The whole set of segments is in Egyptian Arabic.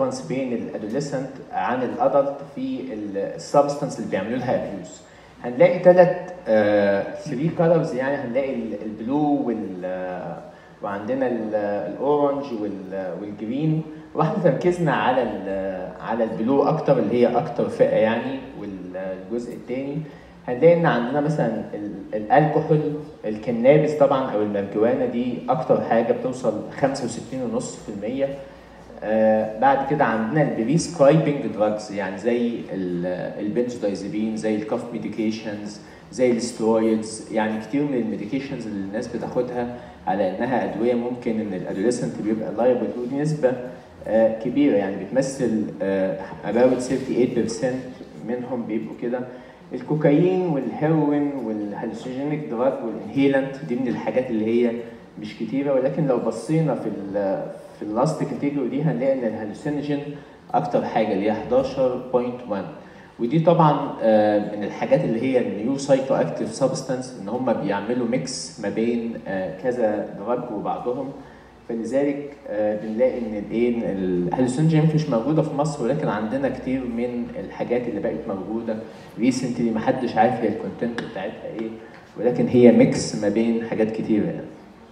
ديفرنس بين الادوليسنت عن الادلت في السبستانس اللي بيعملوا لها ابيوز هنلاقي ثلاث 3 كلرز يعني هنلاقي ال- البلو وال آه، وعندنا ال- الاورنج وال- والجرين واحنا تركيزنا على ال- على البلو اكتر اللي هي اكتر فئه يعني والجزء الثاني هنلاقي ان عندنا مثلا ال- الالكحول الكنابس طبعا او المارجوانا دي اكتر حاجه بتوصل 65.5% آه بعد كده عندنا البريسكرايبنج دراجز يعني زي ال- البنزودايزابين زي الكاف ميديكيشنز زي السترويدز يعني كتير من الميديكيشنز اللي الناس بتاخدها على انها ادويه ممكن ان الادوليسنت بيبقى لايبل ودي نسبه آه كبيره يعني بتمثل آه about 38% منهم بيبقوا كده الكوكايين والهيروين والهالوسينيك دراج والانهيلنت دي من الحاجات اللي هي مش كتيره ولكن لو بصينا في ال في اللاست كاتيجوري دي هنلاقي ان الهالوسينوجين اكتر حاجه اللي هي 11.1 ودي طبعا آه، من الحاجات اللي هي النيو سايكو اكتيف سبستانس ان هم بيعملوا ميكس ما بين آه، كذا دراج وبعضهم فلذلك آه، بنلاقي ان الايه الهالوسينوجين مش موجوده في مصر ولكن عندنا كتير من الحاجات اللي بقت موجوده ريسنتلي محدش عارف هي الكونتنت بتاعتها ايه ولكن هي ميكس ما بين حاجات كتيره يعني.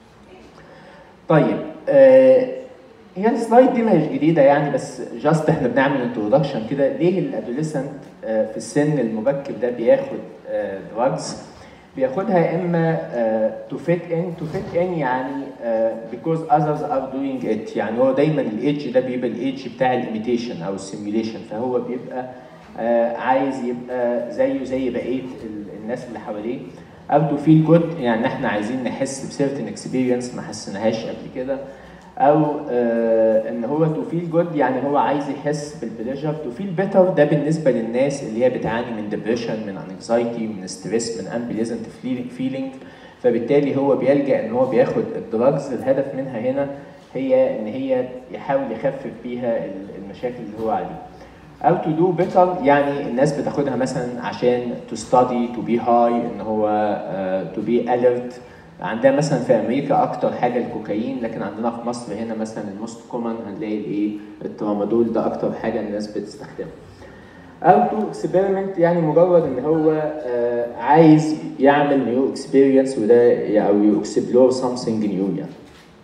طيب آه هي السلايد دي مش جديده يعني بس جاست احنا بنعمل انترودكشن كده ليه الادوليسنت آه في السن المبكر ده بياخد دراجز بياخدها يا اما تو فيت ان تو فيت ان يعني بيكوز اذرز ار دوينج ات يعني هو دايما الايدج ده بيبقى الايدج بتاع الايميتيشن او السيميوليشن فهو بيبقى آه عايز يبقى زيه زي بقيه ال- الناس اللي حواليه او تو فيل جود يعني احنا عايزين نحس بسيرتن اكسبيرينس ما حسناهاش قبل كده او آه ان هو تو فيل جود يعني هو عايز يحس بالبليجر تو فيل بيتر ده بالنسبه للناس اللي هي بتعاني من ديبريشن من انكزايتي من ستريس من امبليزنت فيلينج فبالتالي هو بيلجا ان هو بياخد الدراجز الهدف منها هنا هي ان هي يحاول يخفف بيها ال- المشاكل اللي هو عليها او تو دو بيتر يعني الناس بتاخدها مثلا عشان تو ستادي تو بي هاي ان هو تو بي اليرت عندنا مثلا في امريكا اكتر حاجه الكوكايين لكن عندنا في مصر هنا مثلا الموست كومن هنلاقي الايه الترامادول ده اكتر حاجه الناس بتستخدمها او تو اكسبيرمنت يعني مجرد ان هو آه، عايز يعمل نيو اكسبيرينس وده او يو اكسبلور سامثينج نيو يعني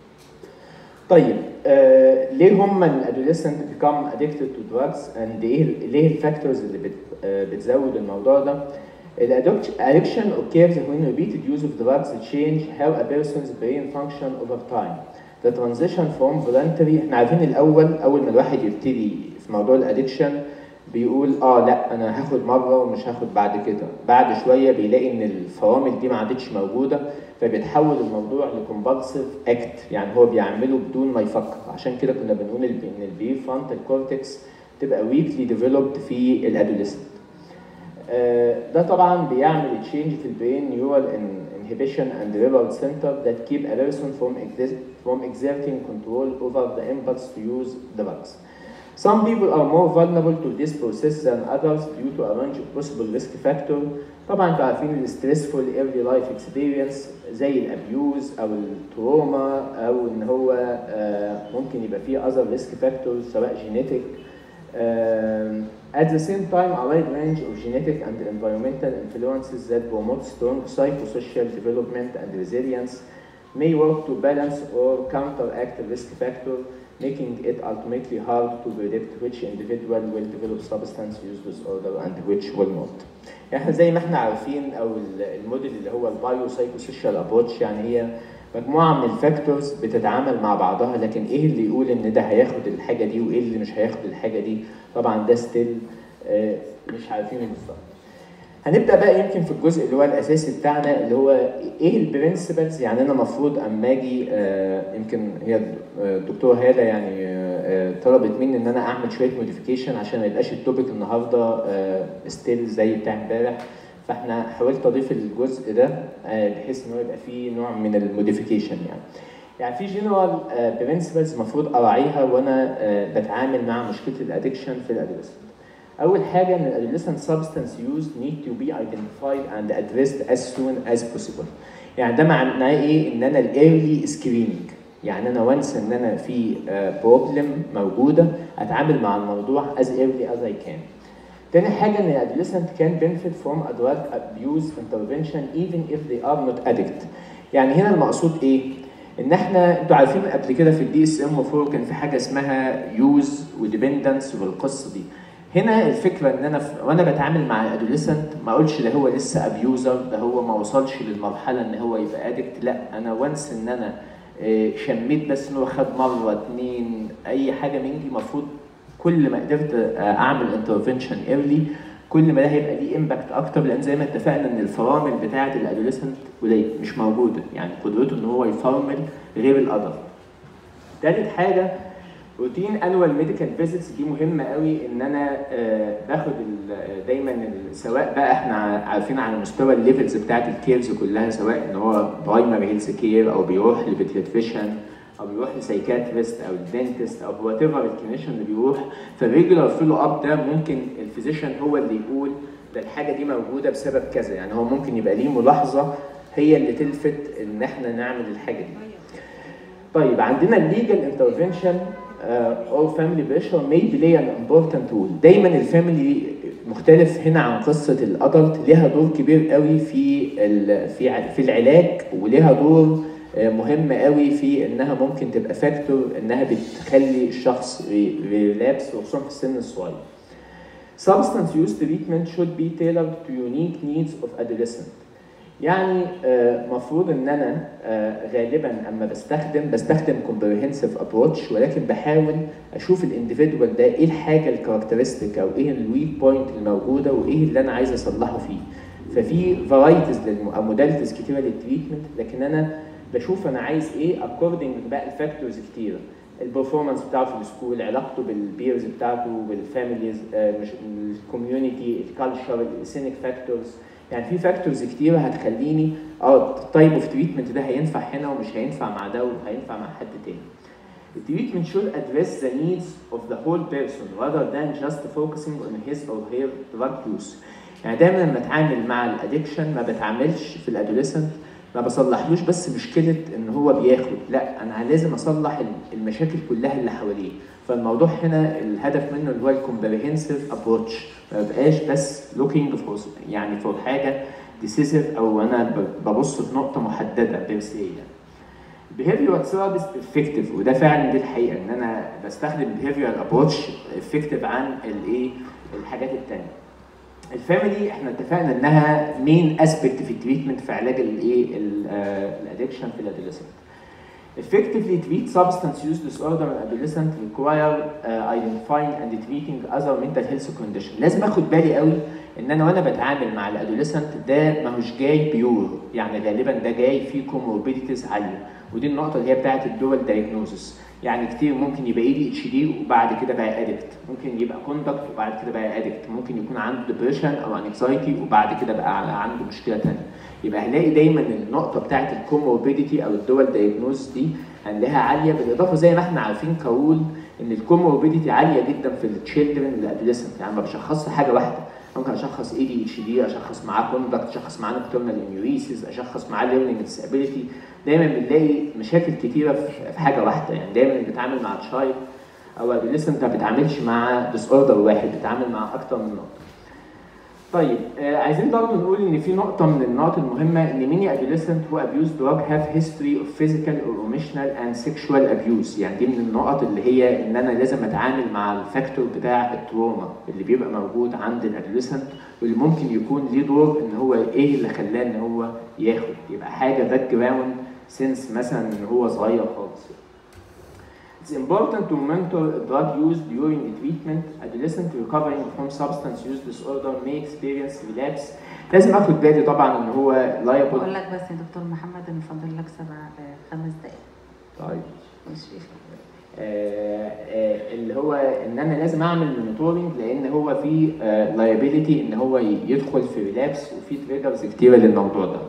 طيب آه ليه هم الادوليسنت بيكام ادكتد تو دراجز اند ايه ليه الفاكتورز اللي بت آه بتزود الموضوع ده الادكشن occurs when repeated use of drugs change how a person's brain function over time. The transition from voluntary احنا عارفين الاول اول ما الواحد يبتدي في موضوع الادكشن بيقول اه لا انا هاخد مره ومش هاخد بعد كده بعد شويه بيلاقي ان الفرامل دي ما عادتش موجوده فبيتحول الموضوع لكومبالسيف اكت يعني هو بيعمله بدون ما يفكر عشان كده كنا بنقول الب- ان البي فرونتال كورتكس تبقى ويكلي ديفلوبد في الادوليسنت ده طبعا بيعمل تشينج في البرين نيورال inhibition and reward center that keep a person from, exist, from exerting control over the impulse to use drugs. Some people are more vulnerable to this process than others due to a range of possible risk factor. طبعا انتوا عارفين الستريسفول early life experience زي الابيوز او التروما او ان هو آه، ممكن يبقى فيه other risk factors سواء genetic Um, at the same time, a wide range of genetic and environmental influences that promote strong psychosocial development and resilience may work to balance or counteract the risk factor, making it ultimately hard to predict which individual will develop substance use disorder and which will not. احنا زي ما احنا عارفين او ال- الموديل اللي هو البايو سايكوسوشيال ابروتش يعني هي مجموعه من الفاكتورز بتتعامل مع بعضها لكن ايه اللي يقول ان ده هياخد الحاجه دي وايه اللي مش هياخد الحاجه دي طبعا ده ستيل مش عارفين بالظبط هنبدا بقى يمكن في الجزء اللي هو الاساسي بتاعنا اللي هو ايه البرنسبلز يعني انا المفروض اما اجي آه، يمكن هي الدكتوره هاله يعني آه، آه، طلبت مني ان انا اعمل شويه موديفيكيشن عشان ما يبقاش التوبيك النهارده ستيل زي بتاع امبارح فاحنا حاولت اضيف الجزء ده آه، بحيث ان هو يبقى فيه نوع من الموديفيكيشن يعني يعني في جنرال برنسبلز المفروض اراعيها وانا آه، بتعامل مع مشكله الادكشن في الادوليسنت اول حاجه ان الادوليسنت سبستانس يوز need to be identified and addressed as soon as possible يعني ده معناه ايه ان انا الايرلي سكريننج يعني انا وانس ان انا في بروبلم موجوده اتعامل مع الموضوع as early as I can. تاني حاجه ان الادوليسنت can benefit from a drug abuse intervention even if they are not addict. يعني هنا المقصود ايه؟ ان احنا انتوا عارفين قبل كده في الدي اس ام 4 كان في حاجه اسمها يوز وديبندنس والقصه دي. هنا الفكره ان انا ف... وانا بتعامل مع الادوليسنت ما اقولش ده هو لسه ابيوزر ده هو ما وصلش للمرحله ان هو يبقى ادكت لا انا وانس ان انا شميت بس ان هو خد مره اتنين اي حاجه من دي المفروض كل ما قدرت اعمل انترفنشن ايرلي كل ما ده هيبقى ليه امباكت اكتر لان زي ما اتفقنا ان الفرامل بتاعه الادوليسنت قليل مش موجوده يعني قدرته ان هو يفرمل غير الادلت. تالت حاجه روتين انوال ميديكال فيزيتس دي مهمه قوي ان انا باخد دايما سواء بقى احنا عارفين على مستوى الليفلز بتاعت الكيرز كلها سواء ان هو برايمري هيلث كير او بيروح لبيتريفيشن او بيروح لسايكاتريست او الدنتست او وات ايفر الكلينيشن اللي بيروح فالريجولار فولو اب ده ممكن الفيزيشن هو اللي يقول ده الحاجه دي موجوده بسبب كذا يعني هو ممكن يبقى ليه ملاحظه هي اللي تلفت ان احنا نعمل الحاجه دي. طيب عندنا الليجل انترفنشن او فاميلي بريشر may play an important role دايما الفاميلي مختلف هنا عن قصه الادلت ليها دور كبير قوي في في في العلاج وليها دور مهم قوي في انها ممكن تبقى فاكتور انها بتخلي الشخص ريلابس وخصوصا في السن الصغير. Substance use treatment should be tailored to unique needs of adolescent. يعني مفروض ان انا غالبا اما بستخدم بستخدم comprehensive approach ولكن بحاول اشوف الانديفيدوال ده ايه الحاجه الكاركترستيك او ايه الويك بوينت الموجوده وايه اللي انا عايز اصلحه فيه. ففي فرايتيز او موداليتيز كتيره للتريتمنت لكن انا بشوف انا عايز ايه اكوردنج بقى الفاكتورز كتيره البرفورمانس بتاعه في السكول علاقته بالبيرز بتاعته بالفاميليز مش الكوميونتي الكالتشر السينيك فاكتورز يعني في فاكتورز كتيره هتخليني اه التايب اوف تريتمنت ده هينفع هنا ومش هينفع مع ده وهينفع مع حد تاني. The treatment should address the needs of the whole person rather than just focusing on his or her drug use. يعني دايما لما اتعامل مع الادكشن ما بتعاملش في الادوليسنت ما بصلحلوش بس مشكله ان هو بياخد لا انا لازم اصلح المشاكل كلها اللي حواليه فالموضوع هنا الهدف منه اللي هو الكومبريهنسيف ابروتش ما بقاش بس لوكينج فور يعني فور حاجه ديسيسيف او انا ببص في نقطه محدده بيرسي يعني behavioral therapy effective وده فعلا دي الحقيقه ان انا بستخدم behavioral approach effective عن الايه الحاجات الثانيه الفاميلي احنا اتفقنا انها مين اسبكت في التريتمنت في علاج الايه الادكشن في الادolescent. Effectively treat substance use disorder in adolescent require uh, identifying and treating other mental health condition. لازم اخد بالي قوي ان انا وانا بتعامل مع الادوليسنت ده ما هوش جاي بيور يعني غالبا ده جاي فيه كوموربيديتيز عاليه ودي النقطه اللي هي بتاعت الدول دايجنوزس يعني كتير ممكن يبقى اي دي اتش دي وبعد كده بقى ادكت ممكن يبقى كوندكت وبعد كده بقى ادكت ممكن يكون عنده ديبريشن او انكزايتي وبعد كده بقى عنده مشكله ثانيه يبقى هنلاقي دايما النقطه بتاعت الكوموربيديتي او الدول دايجنوز دي هنلاقيها عاليه بالاضافه زي ما احنا عارفين كرول ان الكوموربيديتي عاليه جدا في التشيلدرن الادوليسنت يعني ما بشخصش حاجه واحده ممكن اشخص اي دي اتش دي اشخص معاه كوندكت اشخص معاه نكتورنال انيوريسيس اشخص معاه ليرنينج ديسابيلتي دايما بنلاقي مشاكل كتيره في حاجه واحده يعني دايما بنتعامل مع تشايلد او ادوليسنت ما بتتعاملش مع ديس اوردر واحد بتتعامل مع اكتر من نقطه طيب آه عايزين برضه نقول ان في نقطه من النقط المهمه ان many adolescent who abuse drug have history of physical or emotional and sexual abuse يعني دي من النقط اللي هي ان انا لازم اتعامل مع الفاكتور بتاع التروما اللي بيبقى موجود عند الادوليسنت واللي ممكن يكون ليه دور ان هو ايه اللي خلاه ان هو ياخد يبقى حاجه باك جراوند سنس مثلا ان هو صغير خالص It's important to monitor drug use during the treatment. Adolescent recovering from substance use disorder may experience relapse. لازم اخد بالي طبعا ان هو liable. بقول لك بس يا دكتور محمد ان فاضل لك سبع خمس دقائق. طيب. مش آه آه اللي هو ان انا لازم اعمل مونيتورنج لان هو في لايبيليتي ان هو يدخل في ريلابس وفي تريجرز كتيره للموضوع ده.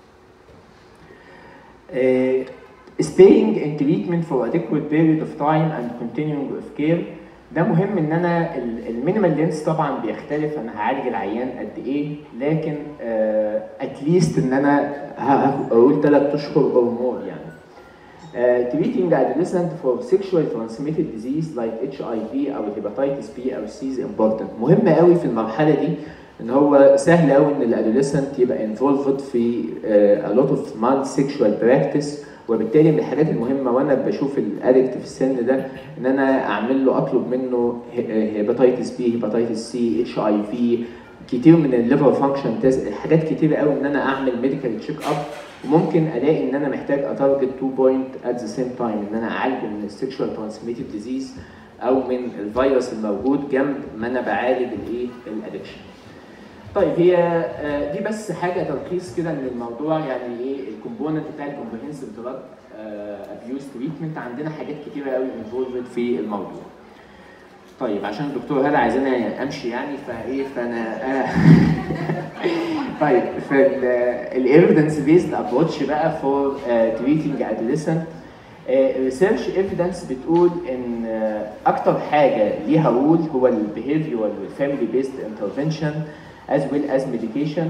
آه staying in treatment for adequate period of time and continuing with care ده مهم ان انا المينيمال لينس طبعا بيختلف انا هعالج العيان قد ايه لكن اتليست ان انا هقول ثلاث اشهر او مور يعني Uh, treating adolescent for sexually transmitted disease like HIV او hepatitis B او C is important. مهم قوي في المرحله دي ان هو سهل قوي ان الادوليسنت يبقى involved في uh, a lot of mild sexual practice وبالتالي من الحاجات المهمه وانا بشوف الادكت في السن ده ان انا اعمل له اطلب منه هيباتيتس بي هيباتيتس سي اتش اي في كتير من الليفر فانكشن تيست حاجات كتير قوي ان انا اعمل ميديكال تشيك اب وممكن الاقي ان انا محتاج اتارجت تو بوينت ات ذا سيم تايم ان انا اعالجه من السكشوال ترانسميتد ديزيز او من الفيروس الموجود جنب ما انا بعالج الايه الادكشن طيب هي آه، دي بس حاجه تلخيص كده من الموضوع يعني ايه الكومبوننت بتاع الكومبريهنسيف دراج ابيوز تريتمنت عندنا حاجات كتيره قوي انفولفد في الموضوع طيب عشان الدكتور هلا عايزانا امشي يعني فايه فانا آه طيب فالايفيدنس بيزد ابروتش بقى فور تريتنج ادolescent ريسيرش ايفيدنس بتقول ان آه، اكتر حاجه ليها رول هو البيهيفيورال والفاميلي بيزد انترفنشن از ويل از ميديكيشن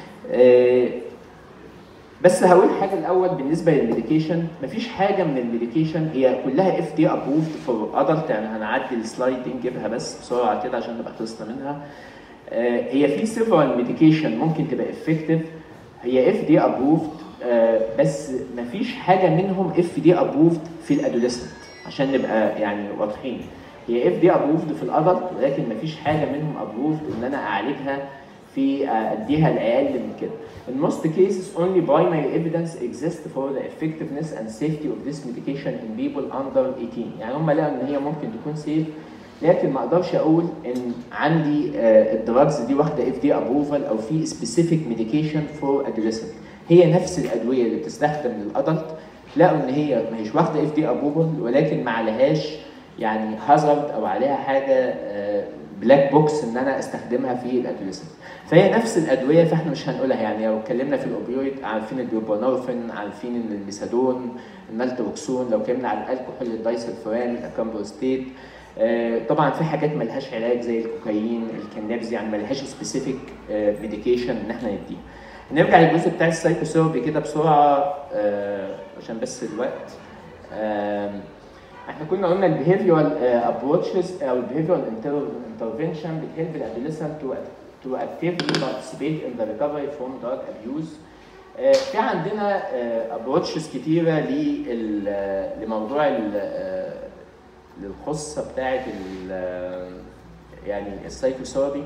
بس هقول حاجه الاول بالنسبه للميديكيشن مفيش حاجه من الميديكيشن هي كلها اف دي ابروفد فور ادلت يعني هنعدي السلايد دي نجيبها بس بسرعه كده عشان نبقى خلصنا منها آه، هي في سيفرال ميديكيشن ممكن تبقى افكتيف هي اف دي ابروفد بس مفيش حاجه منهم اف دي ابروفد في الادوليسنت عشان نبقى يعني واضحين هي اف دي ابروفد في الادلت ولكن مفيش حاجه منهم ابروفد ان انا اعالجها في آه، اديها الاقل من كده. In most cases only primary evidence exists for the effectiveness and safety of this medication in people under 18 يعني هم لقوا ان هي ممكن تكون سيف لكن ما اقدرش اقول ان عندي آه، الدراجز دي واخده اف دي ابروفال او في سبيسيفيك ميديكيشن فور ادوليسنت هي نفس الادويه اللي بتستخدم للادلت لقوا ان هي ما هيش واخده اف دي ابروفال ولكن ما عليهاش يعني هازارد او عليها حاجه بلاك بوكس ان انا استخدمها في الادوليسنت فهي نفس الادويه فاحنا مش هنقولها يعني لو اتكلمنا في الاوبيويد عارفين البيوبونورفين عارفين ان الميثادون النالتروكسون لو اتكلمنا على الكحول الدايسلفوران الاكامبروستيت آه، طبعا في حاجات ملهاش علاج زي الكوكايين الكنابز يعني ملهاش سبيسيفيك ميديكيشن ان احنا نديها نرجع للجزء بتاع السايكوثيرابي كده بسرعه آه، عشان بس الوقت آم، احنا كنا قلنا البيهيفيورال ابروتشز او البيهيفيورال انترفنشن بتهلب الادolescent to to actively participate in the recovery from drug abuse آه، في عندنا ابروتشز كتيره لل- آه، لموضوع ال- آه، للخصه بتاعه ال- آه، يعني السايكوثيرابي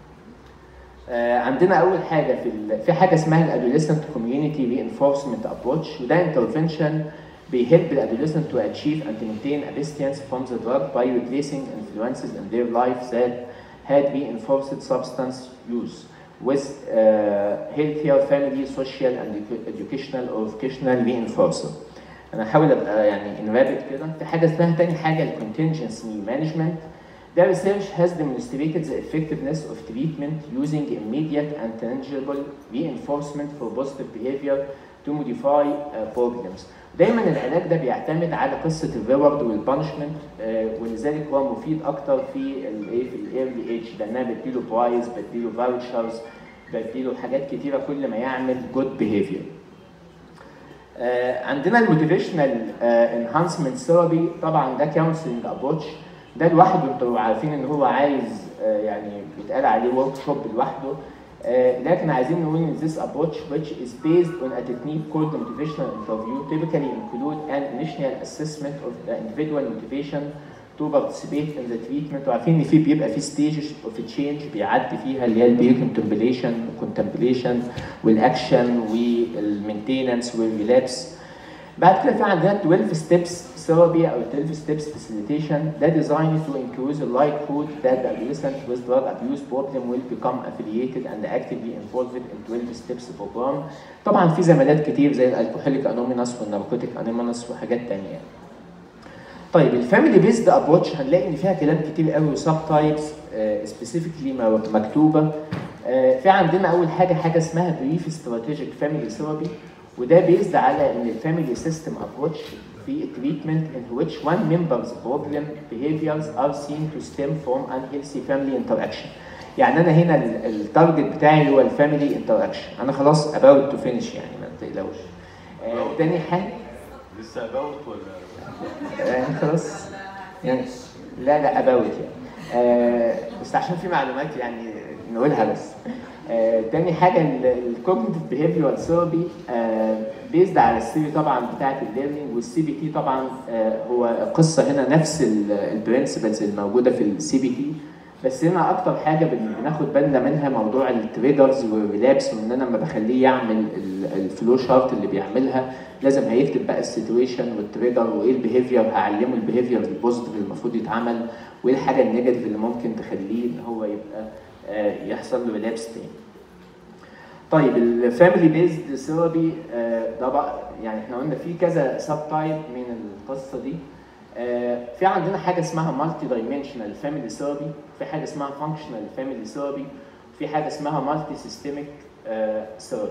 آه، عندنا اول حاجه في ال... في حاجه اسمها الادوليسنت كوميونتي رينفورسمنت ابروتش وده انترفنشن بيهلب الادوليسنت to achieve and maintain abstinence from the drug by replacing influences in their life that had reinforced substance use with uh, healthier family, social and edu- educational or vocational reinforcer. انا هحاول ابقى يعني انرابط كده في حاجه اسمها تاني حاجه الكونتنجنسي مانجمنت The research has demonstrated the effectiveness of treatment using immediate and tangible reinforcement for positive behavior to modify uh, problems. دايما العلاج ده بيعتمد على قصه الريورد والبانشمنت ولذلك هو مفيد اكتر في الايه في الايرلي ايج لان انا بديله برايز بديله فاوتشرز بديله حاجات كتيره كل ما يعمل جود بيهيفير. آه، عندنا الموتيفيشنال انهانسمنت ثيرابي طبعا ده كونسلنج ابروتش ده لوحده انتوا عارفين ان هو عايز آه، يعني بيتقال عليه ورك شوب لوحده آه، لكن عايزين نقول ان this approach which is based on a technique called the motivational interview typically include an initial assessment of the individual motivation to participate in the treatment وعارفين ان في بيبقى في stages of change بيعدي فيها اللي هي البير contemplation contemplation والاكشن والمينتيننس والريلابس بعد كده في عندنا 12 ستيبس ثيرابي او 12 ستيبس فاسيليتيشن ده designed to increase the likelihood that the adolescent with drug abuse problem will become affiliated and actively involved in 12 steps program طبعا في زمالات كتير زي الالكحوليك انومينس والناركوتيك انومينس وحاجات تانية يعني. طيب الفاميلي بيزد ابروتش هنلاقي ان فيها كلام كتير قوي وسب تايبس سبيسيفيكلي مكتوبه آه، في عندنا اول حاجه حاجه اسمها بريف استراتيجيك فاميلي ثيرابي وده بيزد على ان الفاميلي سيستم ابروتش في التريتمنت in which one member's problem behaviors are seen to stem from unhealthy family interaction يعني انا هنا ال- التارجت بتاعي هو الفاميلي انتراكشن انا خلاص about to finish يعني ما تقلقوش آه، تاني حاجه لسه اباوت ولا يعني خلاص يعني لا لا اباوت يعني آه بس عشان في معلومات يعني نقولها بس آه تاني حاجه الكوجنيتيف بيهيفيرال ثيرابي بيزد على الثيري طبعا بتاعه الليرنينج والسي بي تي طبعا آه هو القصه هنا نفس البرنسبلز الموجوده في السي بي تي بس هنا اكتر حاجه بن- بناخد بالنا منها موضوع التريجرز والريلابس وان انا لما بخليه يعمل ال- الفلو شارت اللي بيعملها لازم هيكتب بقى السيتويشن والتريجر وايه البيهيفير هعلمه البيهيفير البوزيتيف اللي المفروض يتعمل وايه الحاجه النيجاتيف اللي ممكن تخليه ان هو يبقى آه، يحصل له ريلابس تاني. طيب الفاميلي بيزد ثيرابي ده بقى يعني احنا قلنا في كذا سب تايب من القصه دي آه، في عندنا حاجه اسمها مالتي دايمنشنال فاميلي ثيرابي في حاجه اسمها فانكشنال فاميلي ثيرابي في حاجه اسمها مالتي سيستميك ثيرابي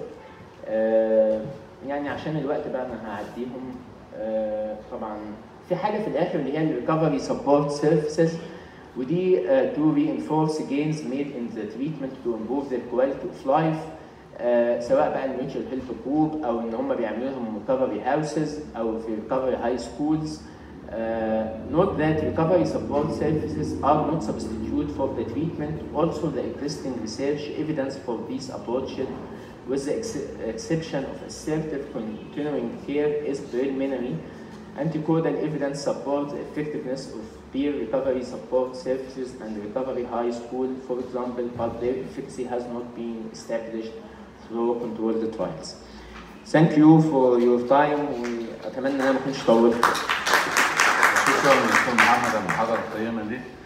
يعني عشان الوقت بقى انا هعديهم آه، طبعا في حاجه في الاخر اللي هي الريكفري سبورت سيرفيسز ودي uh, to reinforce gains made in the treatment to improve their quality of life uh, سواء بقى الميوتشوال هيلث جروب او ان هم بيعملوا لهم ريكفري هاوسز او في ريكفري هاي سكولز note that recovery support services are not substitute for the treatment. Also, the existing research evidence for these approaches, with the ex- exception of assertive continuing care, is preliminary. Anecdotal evidence supports the effectiveness of peer recovery support services and recovery high school, for example, but their efficacy has not been established through controlled trials. Thank you for your time واتمنى ان انا ما كنتش طولت. شكرا للاستاذ محمد على المحاضره القيمه دي